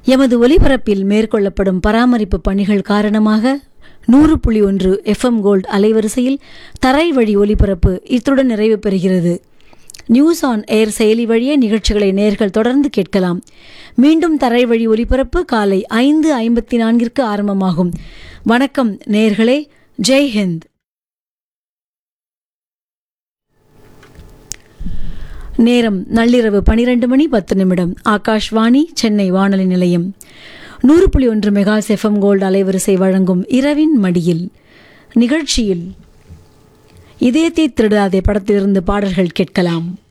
எமது ஒலிபரப்பில் மேற்கொள்ளப்படும் பராமரிப்பு பணிகள் காரணமாக நூறு புள்ளி ஒன்று எஃப்எம் கோல்ட் அலைவரிசையில் தரை வழி ஒலிபரப்பு இத்துடன் நிறைவு பெறுகிறது நியூஸ் ஆன் ஏர் செயலி வழியே நிகழ்ச்சிகளை நேர்கள் தொடர்ந்து கேட்கலாம் மீண்டும் தரை வழி ஒலிபரப்பு காலை ஐந்து ஐம்பத்தி நான்கிற்கு ஆரம்பமாகும் வணக்கம் நேர்களே ஜெய் ஹிந்த் நேரம் நள்ளிரவு பனிரெண்டு மணி பத்து நிமிடம் ஆகாஷ்வாணி சென்னை வானொலி நிலையம் நூறு புள்ளி ஒன்று மெகா எஃப்எம் கோல்டு அலைவரிசை வழங்கும் இரவின் மடியில் நிகழ்ச்சியில் இதயத்தை திருடாதே படத்திலிருந்து பாடல்கள் கேட்கலாம்